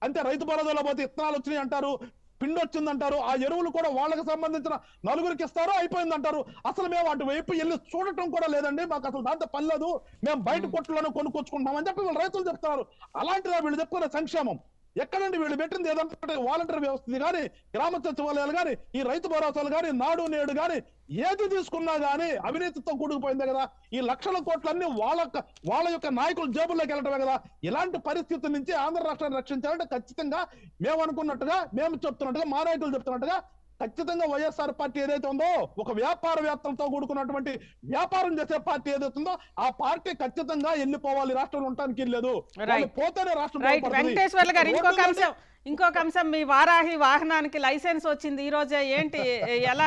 అంతే రైతు భరోసాలో పోతే ఇత్తనాలు వచ్చినాయి అంటారు పిండి వచ్చిందంటారు ఆ ఎరువులు కూడా వాళ్ళకి సంబంధించిన నలుగురికి ఇస్తారు అయిపోయింది అంటారు అసలు మేము అటు వైపు వెళ్ళి చూడటం కూడా లేదండి మాకు అసలు దాంతో పని లేదు మేము బయట కొట్టులోనే కొనుక్కొచ్చుకుంటామని చెప్పి వీళ్ళు రైతులు చెప్తున్నారు అలాంటిదా వీళ్ళు చెప్పుకునే సంక్షేమం ఎక్కడండి వీళ్ళు పెట్టింది ఏదంటే వాలంటీర్ వ్యవస్థ కానీ గ్రామ సచివాలయాలు కానీ ఈ రైతు భరోసాలు కానీ నాడు నేడు కానీ ఏది తీసుకున్నా గానీ అవినీతితో కూడుకుపోయిందే కదా ఈ లక్షల కోట్లన్నీ వాళ్ళ యొక్క- వాళ్ళ యొక్క నాయకుల జేబుల్లోకి వెళ్ళటమే కదా ఇలాంటి పరిస్థితి నుంచి ఆంధ్ర రాష్ట్రాన్ని రక్షించాలంటే ఖచ్చితంగా మేము అనుకున్నట్టుగా మేము చెప్తున్నట్టుగా మా నాయకులు చెప్తున్నట్టుగా ఖచ్చితంగా వైఎస్ఆర్ పార్టీ ఏదైతే ఉందో ఒక వ్యాపారవేత్తలతో కూడుకున్నటువంటి వ్యాపారం చేసే పార్టీ ఏదైతే ఉందో ఆ పార్టీ ఖచ్చితంగా వెళ్ళిపోవాలి రాష్ట్రంలో ఉండటానికి లేదు వాళ్ళు Right. పోతేనే రాష్ట్రం రైట్ బాగుపడుతుంది. వెంకటేశ్వర్లు గారు ఇంకొక ఓట్లు అంశం ఇంకొక అంశం మీ వారాహి వాహనానికి లైసెన్స్ వచ్చింది ఈ రోజే ఏంటి ఎలా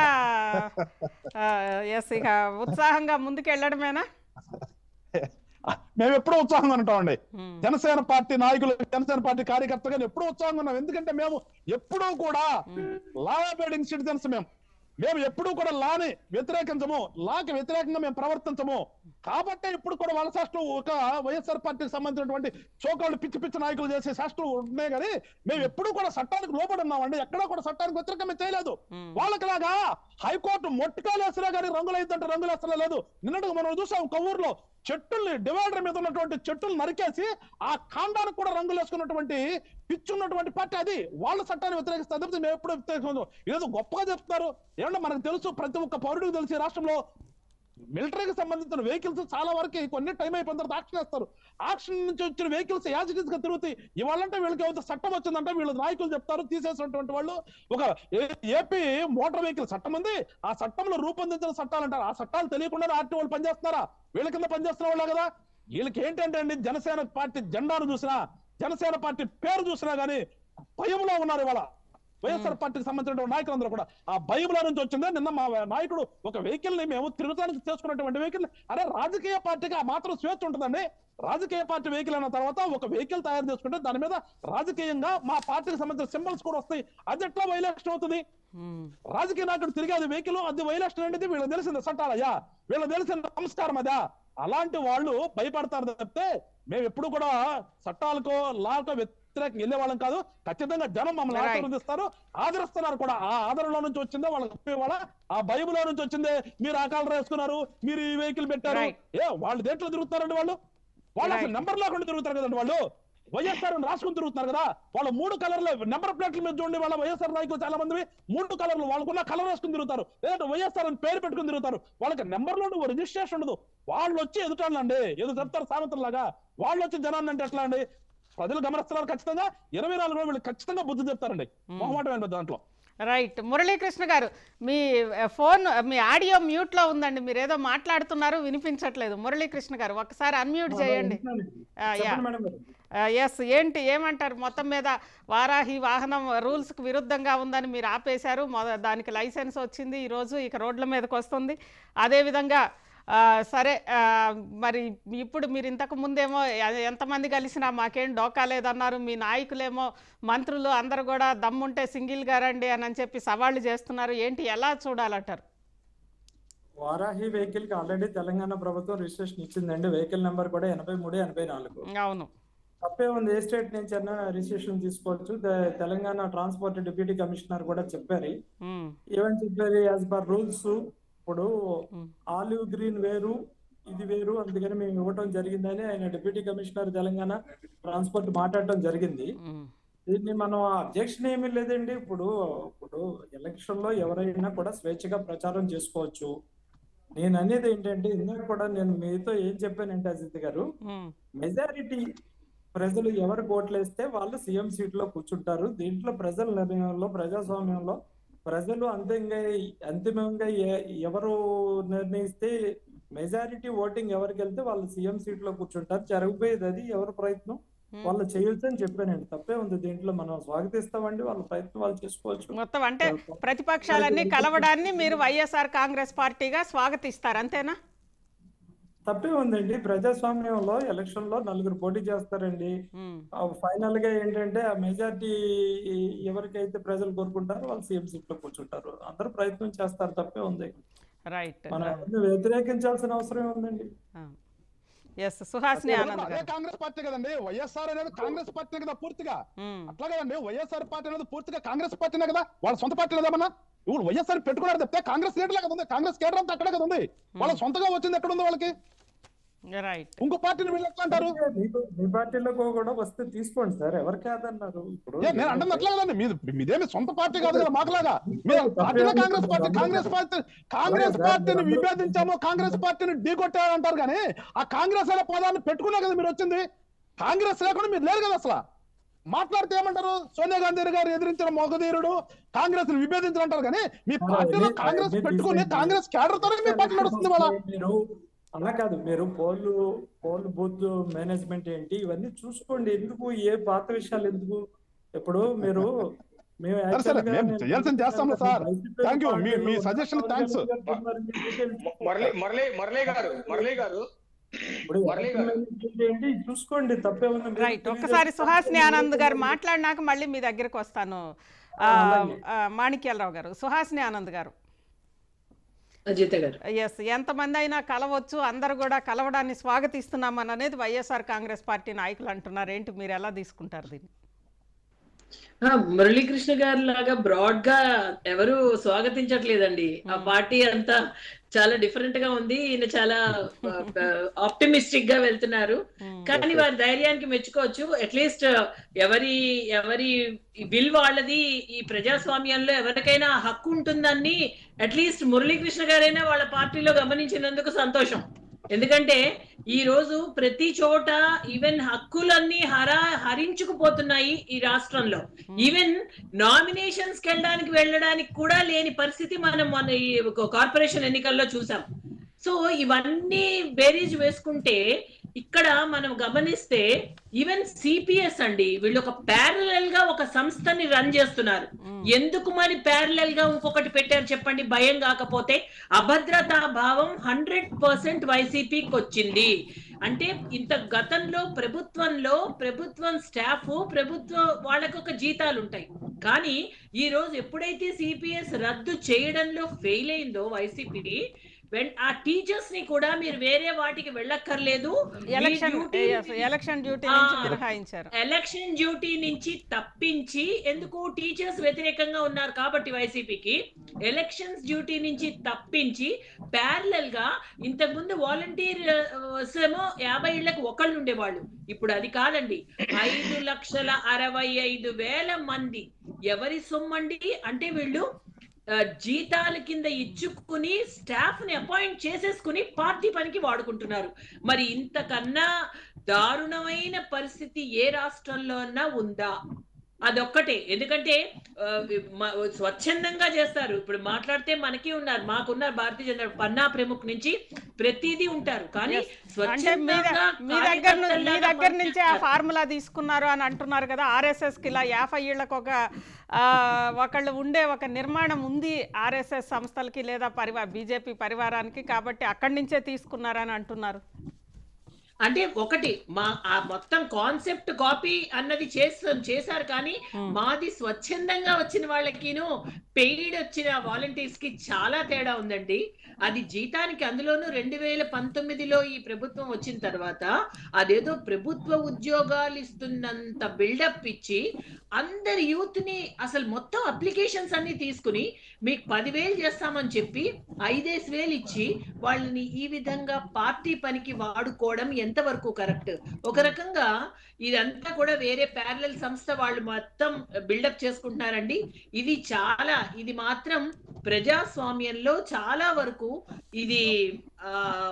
ఎస్ ఇక ఉత్సాహంగా ముందుకు వెళ్ళడమేనా మేము ఎప్పుడూ ఉత్సాహంగా ఉంటామండి Hmm. జనసేన పార్టీ నాయకులు జనసేన పార్టీ కార్యకర్తగా ఎప్పుడూ ఉత్సాహంగా ఉన్నాం ఎందుకంటే మేము ఎప్పుడూ కూడా లా అబైడింగ్ సిటిజన్స్ మేము మేము ఎప్పుడూ కూడా లాని వ్యతిరేకించము లాకి వ్యతిరేకంగా మేము ప్రవర్తించము కాబట్టి ఇప్పుడు కూడా వాళ్ళ శాస్త్రం ఒక వైఎస్ఆర్ పార్టీకి సంబంధించినటువంటి చోకాళ్ళు పిచ్చి పిచ్చి నాయకులు చేసే శాస్త్రం ఉన్నాయి కానీ మేము ఎప్పుడూ కూడా చట్టానికి లోబడి ఉన్నామండి ఎక్కడా కూడా చట్టానికి వ్యతిరేకంగా చేయలేదు Hmm. వాళ్ళకిలాగా హైకోర్టు మొట్టికాయలు వేసినా కానీ రంగులు అయిద్దంటే రంగులు వేస్తలే లేదు నిన్నటికి మనం చూసాం కొవ్వూరులో చెట్టుల్ని డివైడర్ మీద ఉన్నటువంటి చెట్టులు నరికేసి ఆ కాండానికి కూడా రంగులు వేసుకున్నటువంటి పిచ్చి ఉన్నటువంటి పార్టీ అది వాళ్ళ చట్టాన్ని వ్యతిరేకిస్తారు తప్పితే మేము ఎప్పుడు వ్యతిరేకించదు ఏదో గొప్పగా చెప్తున్నారు ఏమన్నా మనకు తెలుసు ప్రతి ఒక్క పౌరుడికి తెలిసి ఈ రాష్ట్రంలో మిలిటరీకి సంబంధించిన వెహికల్స్ చాలా వరకు కొన్ని టైం అయిపోయిన తర్వాత ఆక్షన్ వేస్తారు ఆక్షన్ నుంచి వచ్చిన వెహికల్స్ యాజిటీస్ గా తిరుగుతాయి ఇవాళంటే వీళ్ళకి ఏదో చట్టం వచ్చిందంటే వీళ్ళ నాయకులు చెప్తారు తీసేసినటువంటి వాళ్ళు ఒక ఏ- ఏపీ మోటార్ వెహికల్ చట్టం ఉంది ఆ చట్టంలో రూపొందించిన చట్టాలు అంటారు ఆ చట్టాలు తెలియకుండా ఆర్టీ వాళ్ళు పనిచేస్తున్నారా వీళ్ళ కింద పనిచేస్తున్న వాళ్ళే కదా వీళ్ళకి ఏంటంటే అండి జనసేన పార్టీ జెండాను చూసినా జనసేన పార్టీ పేరు చూసినా గానీ భయంలో ఉన్నారు ఇవాళ వైఎస్ఆర్ పార్టీకి సంబంధించిన నాయకులందరూ కూడా ఆ భయంలో నుంచి వచ్చిందే నిన్న మా నాయకుడు ఒక వెహికల్ ని మేము తిరుగుతానికి చేసుకున్నటువంటి వెహికల్ అరే రాజకీయ పార్టీకి ఆ మాత్రం స్వేచ్ఛ ఉంటుందండి రాజకీయ పార్టీ వెహికల్ అయిన తర్వాత ఒక వెహికల్ తయారు చేసుకుంటే దాని మీద రాజకీయంగా మా పార్టీకి సంబంధించిన సింబల్స్ కూడా వస్తాయి అది ఎట్లా వైలేషన్ అవుతుంది Hmm. రాజకీయ నాయకుడు తిరిగి అది వెహికల్ అది వైలేషన్ అనేది వీళ్ళకి తెలిసింది చట్టాలయ్యా వీళ్ళకి తెలిసిన సంస్కారం అదా అలాంటి వాళ్ళు భయపడతారు తప్పితే మేము ఎప్పుడు కూడా చట్టాలకో లాకో వ్యతిరేకంగా వెళ్ళే వాళ్ళం కాదు ఖచ్చితంగా జనం మమ్మల్ని Right. ఆశీర్వదిస్తారు ఆదరిస్తున్నారు కూడా ఆ ఆదరణలో నుంచి వచ్చిందే వాళ్ళకి వాళ్ళ ఆ బైబుల్ నుంచి వచ్చిందే మీరు ఆ కాలర్ వేసుకున్నారు మీరు ఈ వెహికల్ పెట్టారు Right. ఏ వాళ్ళు దేంట్లో తిరుగుతారండి వాళ్ళు వాళ్ళు అసలు Right. నెంబర్ లేకుండా తిరుగుతారు కదండి వాళ్ళు వైఎస్ఆర్ అని రాసుకుని తిరుగుతున్నారు కదా వాళ్ళ మూడు కలర్ల నెంబర్ ప్లేట్ల మీద చూడండి వాళ్ళ వైఎస్ఆర్ నాయకులు చాలా మంది మూడు కలర్లు వాళ్ళకున్న కలర్ వేసుకుని తిరుగుతారు లేదంటే వైఎస్ఆర్ అని పేరు పెట్టుకుని తిరుగుతారు వాళ్ళకి నెంబర్ లో రిజిస్ట్రేషన్ ఉండదు వాళ్ళు వచ్చి ఎదుటాలండి ఏదో చెప్తారు సామెతలాగా వాళ్ళు వచ్చి జనాన్ని అంటే ఎట్లా అండి ప్రజలు గమనిస్తున్నారు ఖచ్చితంగా ఇరవై నాలుగు రోజులు వీళ్ళు ఖచ్చితంగా బుద్ధి చెప్తారండి మొహమాటమైన పెద్ద దాంట్లో రైట్ మురళీకృష్ణ గారు మీ ఆ, ఫోన్ మీ ఆడియో మ్యూట్లో ఉందండి మీరు ఏదో మాట్లాడుతున్నారు వినిపించట్లేదు మురళీకృష్ణ గారు ఒకసారి అన్మ్యూట్ చేయండి ఆ, యా. చెప్పండి మేడం గారు. ఎస్ ఏంటి ఏమంటారు మొత్తం మీద వారాహి వాహనం రూల్స్కి విరుద్ధంగా ఉందని మీరు ఆపేశారు మొద దానికి లైసెన్స్ వచ్చింది ఈరోజు ఇక రోడ్ల మీదకి వస్తుంది అదేవిధంగా ఆ, సరే ఆ, మరి ఇప్పుడు మీరు ఇంతకు ముందేమో ఎ- ఎంతమంది కలిసినా మాకేం డోకా లేదన్నారు మీ నాయకులేమో మంత్రులు అందరూ కూడా దమ్ముంటే సింగిల్గా రండి అని అని చెప్పి సవాళ్ళు చేస్తున్నారు ఏంటి ఎలా చూడాలంటారు వారాహి వెహికల్ కి ఆల్రెడీ తెలంగాణ ప్రభుత్వం రిజిస్ట్రేషన్ ఇచ్చిందండి వెహికల్ నెంబర్ కూడా ఎనభై మూడు ఎనభై నాలుగు అవును తప్పే ఉంది ఏ స్టేట్ నుంచి అయినా రిజిస్ట్రేషన్ తీసుకోవచ్చు ద- తెలంగాణ ట్రాన్స్పోర్ట్ డిప్యూటీ కమిషనర్ కూడా చెప్పారు ఉమ్, ఏమని చెప్పారు యాజ్ పర్ రూల్స్ ఇప్పుడు ఉమ్, ఆలివ్ గ్రీన్ వేరు ఇది వేరు అందుకని మేము ఇవ్వటం జరిగిందని ఆయన డిప్యూటీ కమిషనర్ తెలంగాణ ట్రాన్స్పోర్ట్ మాట్లాడటం జరిగింది ఉమ్, దీన్ని మనం అబ్జెక్షన్ ఏమీ లేదండి ఇప్పుడు ఇప్పుడు ఎలక్షన్ లో ఎవరైనా కూడా స్వేచ్ఛగా ప్రచారం చేసుకోవచ్చు నేను అనేది ఏంటంటే ఇందాక కూడా నేను మీతో ఏం చెప్పానంటే అజిత్ గారు ఉమ్, మెజారిటీ ప్రజలు ఎవరు ఓట్లేస్తే వాళ్ళు సీఎం సీట్ లో కూర్చుంటారు దీంట్లో ప్రజల నిర్ణయంలో ప్రజాస్వామ్యంలో ప్రజలు అంతిమంగా అంతిమంగా ఎ- ఎవరు నిర్ణయిస్తే మెజారిటీ ఓటింగ్ ఎవరికి వెళ్తే వాళ్ళు సీఎం సీట్ లో కూర్చుంటారు జరగబోయేది అది ఎవరి ప్రయత్నం వాళ్ళు చేయొచ్చు అని చెప్పానండి తప్పే ఉంది దీంట్లో మనం స్వాగతిస్తామండి వాళ్ళ ప్రయత్నం వాళ్ళు చేసుకోవచ్చు మొత్తం అంటే ప్రతిపక్షాలన్నీ కలవడాన్ని మీరు వైఎస్ఆర్ కాంగ్రెస్ పార్టీగా స్వాగతిస్తారు అంతేనా తప్పే ఉందండి ప్రజాస్వామ్యంలో ఎలక్షన్ లో నలుగురు పోటీ చేస్తారండి ఉమ్, ఫైనల్ గా ఏంటంటే ఆ మెజార్టీ ఎవరికైతే ప్రజలు కోరుకుంటారో వాళ్ళు సీఎం సీట్ లో కూర్చుంటారు అందరూ ప్రయత్నం చేస్తారు తప్పే ఉంది రైట్ మనం ఎవరిని వ్యతిరేకించాల్సిన అవసరం ఉందండి ఆ. ఎస్ సుహాసిని ఆనంద్ అదే గారు కాంగ్రెస్ పార్టీ కదండి వైఎస్ఆర్ అనేది కాంగ్రెస్ పార్టీ కదా పూర్తిగా ఉమ్, అట్లా కదండి వైఎస్ఆర్ పార్టీ అనేది పూర్తిగా కాంగ్రెస్ పార్టీనే కదా వాళ్ళ సొంత పార్టీ లేదమన్నా ఇప్పుడు వైఎస్ఆర్ పెట్టుకున్నారు తప్పితే కాంగ్రెస్ లీడర్లే కదా ఉంది కాంగ్రెస్ కేడర్ అంతా అక్కడే కదా ఉంది వాళ్ళ సొంతగా వచ్చింది ఎక్కడ ఉంది వాళ్ళకి రైట్ ఇంకో పార్టీని వీళ్ళు ఎట్లా అంటారు మీకు మీ పార్టీలో కూడా వస్తే తీసుకోండి సార్ ఎవరు కాదన్నారు ఇప్పుడు ఏ, నేను అంటుంది అట్లా కదండి మీది మీదేమి సొంత పార్టీ కాదు కదా మాకులాగా మీరు పార్టీనే కాంగ్రెస్ పార్టీ కాంగ్రెస్ పార్టీ కాంగ్రెస్ పార్టీని విభేదించాము కాంగ్రెస్ పార్టీని ఢీకొట్టారు అంటారు కానీ ఆ కాంగ్రెస్ అనే పదాన్ని పెట్టుకునే కదా మీరు వచ్చింది కాంగ్రెస్ లేకుండా మీరు లేరు కదా అసలు మాట్లాడితే ఏమంటారు సోనియా గాంధీ గారు ఎదిరించిన మొగధీరుడు కాంగ్రెస్ ని విభేదించారు అంటారు కానీ మీ పార్టీలో కాంగ్రెస్ పెట్టుకుని కాంగ్రెస్ క్యాడర్ తో మీ పార్టీ నడుస్తుంది వాళ్ళ మీరు అలా కాదు మీరు పోల్ పోల్ బూత్ మేనేజ్మెంట్ ఏంటి ఇవన్నీ చూసుకోండి ఎందుకు ఏ పాత విషయాలు ఎందుకు ఇప్పుడు మీరు మేము సరే, సరే, actually గా మేము నేను చేయాల్సింది చేస్తాంలే సార్. YCP Thank you. మీ- మీ పార్టీలో suggestion ఉన్న thanks. మరి మీ details మురళి మురళి మురళి గారు మురళి గారు ఇప్పుడు మురళి election గారు. management ఏంటి చూసుకోండి తప్పే ఉంది మీరు రైట్ తెలియజేస్తే ఒక్కసారి సుహాసిని తప్పే ఆనంద్ గారు ఉంది. మాట్లాడినాక మళ్ళీ మీ దగ్గరికి వస్తాను ఆ, అలాగే. ఆ, మాణిక్యాలరావు గారు సుహాసిని ఆనంద్ గారు అజిత గారు ఎస్ ఎంతమంది అయినా కలవచ్చు అందరూ కూడా కలవడాన్ని స్వాగతిస్తున్నామని అనేది వైఎస్ఆర్ కాంగ్రెస్ పార్టీ నాయకులు అంటున్నారు ఏంటి మీరు ఎలా తీసుకుంటారు దీన్ని ఆ, మురళీకృష్ణ గారి లాగా బ్రాడ్ గా ఎవరు స్వాగతించట్లేదండి ఆ పార్టీ అంతా చాలా డిఫరెంట్ గా ఉంది ఈయన చాలా ఆప్టిమిస్టిక్ గా వెళ్తున్నారు Hmm. కానీ వారి ధైర్యానికి మెచ్చుకోవచ్చు అట్లీస్ట్ ఎవరి ఎవరి బిల్ వాళ్ళది ఈ ప్రజాస్వామ్యంలో ఎవరికైనా హక్కు ఉంటుందని అట్లీస్ట్ మురళీకృష్ణ గారైనా వాళ్ళ పార్టీలో గమనించినందుకు సంతోషం ఎందుకంటే ఈ రోజు ప్రతి చోట ఈవెన్ హక్కులన్నీ హర హరించుకుపోతున్నాయి ఈ రాష్ట్రంలో ఈవెన్ నామినేషన్స్ కి వెళ్ళడానికి వెళ్ళడానికి కూడా లేని పరిస్థితి మనం మన ఈ కార్పొరేషన్ ఎన్నికల్లో చూసాం సో ఇవన్నీ బేరీజ్ వేసుకుంటే ఇక్కడ మనం గమనిస్తే ఈవెన్ సిపిఎస్ అండి వీళ్ళు ఒక ప్యారలల్ గా ఒక సంస్థని రన్ చేస్తున్నారు ఎందుకు మరి ప్యారలల్ గా ఇంకొకటి పెట్టారు చెప్పండి భయం కాకపోతే అభద్రతా భావం హండ్రెడ్ పర్సెంట్ వైసీపీకి వచ్చింది అంటే ఇంత గతంలో ప్రభుత్వంలో ప్రభుత్వం స్టాఫ్ ప్రభుత్వ వాళ్ళకు ఒక జీతాలు ఉంటాయి కానీ ఈ రోజు ఎప్పుడైతే సిపిఎస్ రద్దు చేయడంలో ఫెయిల్ అయిందో వైసీపీ వెన్ ఆ టీచర్స్ ని కూడా మీరు వేరే వాటికి వెళ్ళక్కర్లేదు మీ election duty yes, election duty నుంచి ఆ. మినహాయించారు ఎలక్షన్ డ్యూటీ నుంచి తప్పించి ఎందుకు టీచర్స్ వ్యతిరేకంగా ఉన్నారు కాబట్టి వైసీపీకి ఎలక్షన్స్ డ్యూటీ నుంచి తప్పించి ప్యారలల్ గా ఇంతకు ముందు వాలంటీర్ ఏమో యాభై ఇళ్లకు ఒకళ్ళు ఉండేవాళ్ళు ఇప్పుడు అది కాదండి ఐదు లక్షల అరవై ఐదు వేల మంది ఎవరి సొమ్మండి అంటే వీళ్ళు ఆ, జీతాల కింద ఇచ్చుకుని స్టాఫ్ ని అపాయింట్ చేసేసుకుని పార్టీ పనికి వాడుకుంటున్నారు మరి ఇంతకన్నా దారుణమైన పరిస్థితి ఏ రాష్ట్రంలో అన్నా ఉందా అదొక్కటే ఎందుకంటే ఆ, మ- స్వచ్ఛందంగా చేస్తారు ఇప్పుడు మాట్లాడితే మనకి ఉన్నారు మాకున్నారు భారతీయ జనతా పన్నా ప్రముఖ్ నుంచి ప్రతిదీ ఉంటారు కానీ అంటే మీ ద- స్వచ్ఛందంగా మీ దగ్గర ను- మీ కార్యకర్తల్లాగా దగ్గర నుంచే ఆ పనిచేస్తారు. ఫార్ములా తీసుకున్నారు అని అంటున్నారు కదా ఆర్ఎస్ఎస్ కి ఇలా యాభై ఏళ్ళకు ఒక ఆ, ఒకళ్ళు ఉండే ఒక నిర్మాణం ఉంది ఆర్ఎస్ఎస్ సంస్థలకి లేదా పరివార బీజేపీ పరివారానికి కాబట్టి అక్కడి నుంచే తీసుకున్నారని అంటున్నారు అంటే ఒకటి మా ఆ మొత్తం కాన్సెప్ట్ కాపీ అన్నది చేస్తాం చేశారు కానీ మాది స్వచ్ఛందంగా వచ్చిన వాళ్ళకిను పెయిడ్ వచ్చిన వాలంటీర్స్ కి చాలా తేడా ఉందండి అది జీతానికి అందులోనూ రెండు వేల పంతొమ్మిదిలో ఈ ప్రభుత్వం వచ్చిన తర్వాత అదేదో ప్రభుత్వ ఉద్యోగాలు ఇస్తున్నంత బిల్డప్ ఇచ్చి అందరి యూత్ ని అసలు మొత్తం అప్లికేషన్స్ అన్ని తీసుకుని మీకు పదివేలు చేస్తామని చెప్పి ఐదేసి వేలు ఇచ్చి వాళ్ళని ఈ విధంగా పార్టీ పనికి వాడుకోవడం ఎంతవరకు కరెక్ట్ ఒక రకంగా ఇదంతా కూడా వేరే ప్యారలల్ సంస్థ వాళ్ళు మొత్తం బిల్డప్ చేసుకుంటున్నారండి ఇది చాలా ఇది మాత్రం ప్రజాస్వామ్యంలో చాలా వరకు ఇది ఆ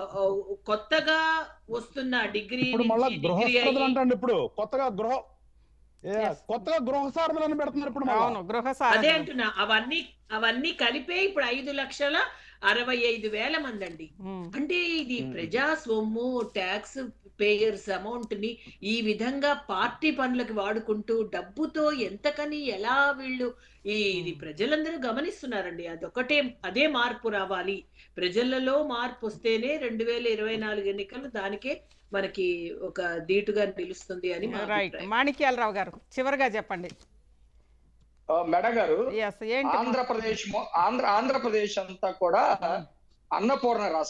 కొత్తగా వస్తున్న డిగ్రీ ఇప్పుడు మళ్ళా నుంచి డిగ్రీ గృహసారథులు అయ్యి అంటండి ఇప్పుడు కొత్తగా గృహ ఏ, Yes. కొత్తగా గృహసారథులు అని పెడుతున్నారు ఇప్పుడు మళ్ళా. అవును గృహ అదే సారథులు. అంటున్నా అవన్నీ అవన్నీ కలిపే ఇప్పుడు ఐదు లక్షల అరవై ఐదు వేల మంది అండి ఉమ్. అంటే ఇది ప్రజా సొమ్ము ట్యాక్స్ పేయర్స్ అమౌంట్ ని ఈ విధంగా పార్టీ పనులకు వాడుకుంటూ డబ్బుతో ఎంతకని ఎలా వీళ్ళు ఈ ఇది ప్రజలందరూ గమనిస్తున్నారండి అదొకటే అదే మార్పు రావాలి ప్రజలలో మార్పు వస్తేనే రెండు వేల ఇరవై నాలుగు ఎన్నికలు దానికే మనకి ఒక ధీటుగా నిలుస్తుంది అని మా రైట్ అభిప్రాయం. మాణిక్యాలరావు గారు చివరిగా చెప్పండి ఆ, మేడం గారు ఎస్ ఏంటి ఆంధ్రప్రదేశ్ మొ- ఆంధ్ర ఆంధ్రప్రదేశ్ అంతా కూడా అన్నపూర్ణ రాష్ట్రం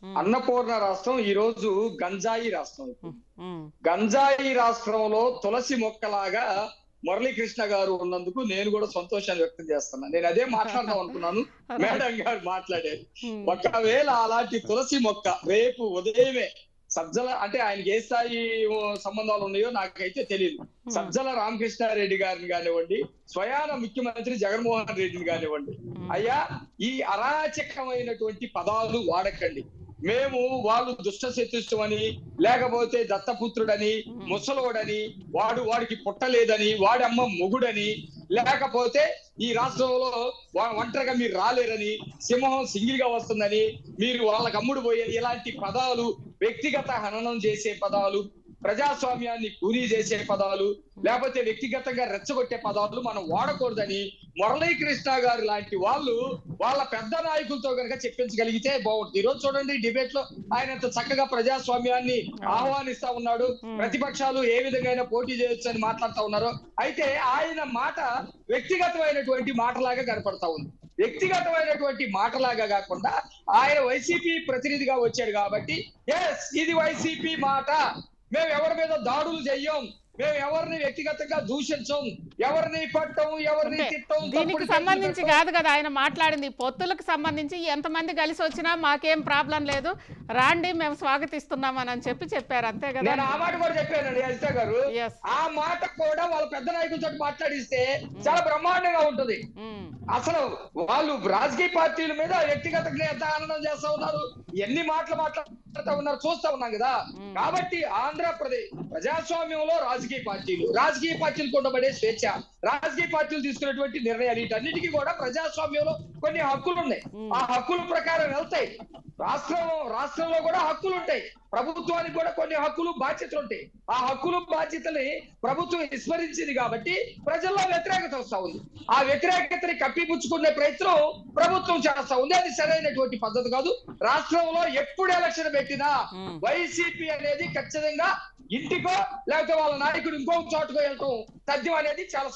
ఉమ్, అన్నపూర్ణ రాష్ట్రం ఈ రోజు గంజాయి రాష్ట్రం ఉమ్, గంజాయి రాష్ట్రంలో తులసి మొక్కలాగా మురళీకృష్ణ గారు ఉన్నందుకు నేను కూడా సంతోషాన్ని వ్యక్తం చేస్తున్నా నేను అదే మాట్లాడదాం అనుకున్నాను మేడం గారు మాట్లాడారు ఉమ్, ఒకవేళ అలాంటి తులసి మొక్క రేపు ఉదయమే సజ్జల అంటే ఆయనకి ఏ స్థాయి ఓ, సంబంధాలు ఉన్నాయో నాకైతే తెలియదు సజ్జల రామకృష్ణారెడ్డి గారిని కానివ్వండి స్వయాన ముఖ్యమంత్రి జగన్మోహన్ రెడ్డిని కానివ్వండి ఉమ్, అయ్యా ఈ అరాచకమైనటువంటి పదాలు వాడకండి మేము వాళ్ళు దుష్ట శత్రుత్వమని లేకపోతే దత్తపుత్రుడని ముసలోడని వాడు వాడికి పుట్టలేదని వాడమ్మ మొగుడని లేకపోతే ఈ రాష్ట్రంలో వా- ఒంటరిగా మీరు రాలేరని సింహం సింగిల్ గా వస్తుందని మీరు వాళ్ళకి అమ్ముడు పోయే ఇలాంటి పదాలు వ్యక్తిగత హననం చేసే పదాలు ప్రజాస్వామ్యాన్ని కూలీ చేసే పదాలు లేకపోతే వ్యక్తిగతంగా రెచ్చగొట్టే పదాలు మనం వాడకూడదని మురళీకృష్ణ గారు లాంటి వాళ్ళు వాళ్ళ పెద్ద నాయకులతో కనుక చెప్పించగలిగితే బాగుంటుంది ఈ రోజు చూడండి డిబేట్ లో ఆయన ఎంత చక్కగా ప్రజాస్వామ్యాన్ని ఆహ్వానిస్తా ఉన్నాడు ప్రతిపక్షాలు ఏ విధంగా పోటీ చేయొచ్చు అని మాట్లాడుతా ఉన్నారు అయితే ఆయన మాట వ్యక్తిగతమైనటువంటి మాటలాగా కనపడతా ఉంది వ్యక్తిగతమైనటువంటి మాటలాగా కాకుండా ఆయన వైసీపీ ప్రతినిధిగా వచ్చాడు కాబట్టి ఎస్ ఇది వైసీపీ మాట మేము ఎవరి మీద దాడులు చెయ్యం మేము ఎవరిని వ్యక్తిగతంగా దూషించం ఎవరిని పట్టం ఎవరిని అంటే తిట్టం దీనికి తప్పుడు సంబంధించి కేసులు కాదు కదా ఆయన మాట్లాడింది పొత్తులకు సంబంధించి ఎంతమంది కలిసి వచ్చినా మాకేం ప్రాబ్లం లేదు రాండి మేము స్వాగతిస్తున్నామని అని చెప్పి చెప్పారు అంతే కదా నేను ఆ మాట కూడా చెప్పానండి అజిత గారు Yes. ఆ మాట కూడా వాళ్ళ పెద్ద నాయకులతో మాట్లాడిస్తే చాలా బ్రహ్మాండంగా ఉంటుంది ఉమ్, అసలు వాళ్ళు రాజకీయ పార్టీల మీద వ్యక్తిగతంగా ఎంత ఆనందం చేస్తా ఉన్నారు ఎన్ని మాటలు మాట్లాడుతూ ఉన్నారు చూస్తా ఉన్నాం కదా కాబట్టి ఆంధ్రప్రదేశ్ ప్రజాస్వామ్యంలో రాజకీయ పార్టీలు రాజకీయ పార్టీలకు ఉండబడే స్వేచ్ఛ రాజకీయ పార్టీలు తీసుకున్నటువంటి నిర్ణయాలు వీటన్నిటికీ కూడా ప్రజాస్వామ్యంలో కొన్ని హక్కులు ఉన్నాయి ఆ హక్కుల ప్రకారం వెళ్తాయి రాష్ట్రం రాష్ట్రంలో కూడా హక్కులు ఉంటాయి ప్రభుత్వానికి కూడా కొన్ని హక్కులు బాధ్యతలు ఉంటాయి ఆ హక్కులు బాధ్యతని ప్రభుత్వం విస్మరించింది కాబట్టి ప్రజల్లో వ్యతిరేకత వస్తా ఉంది ఆ వ్యతిరేకతని కప్పిపుచ్చుకునే ప్రయత్నం ప్రభుత్వం చేస్తా ఉంది అది సరైనటువంటి పద్ధతి కాదు రాష్ట్రంలో ఎప్పుడు ఎలక్షన్ పెట్టినా Hmm. వైసీపీ అనేది ఖచ్చితంగా ఇంటికో లేకపోతే వాళ్ళ నాయకుడు ఇంకో చోటుకో వెళ్ళటం తథ్యం అనేది చాలా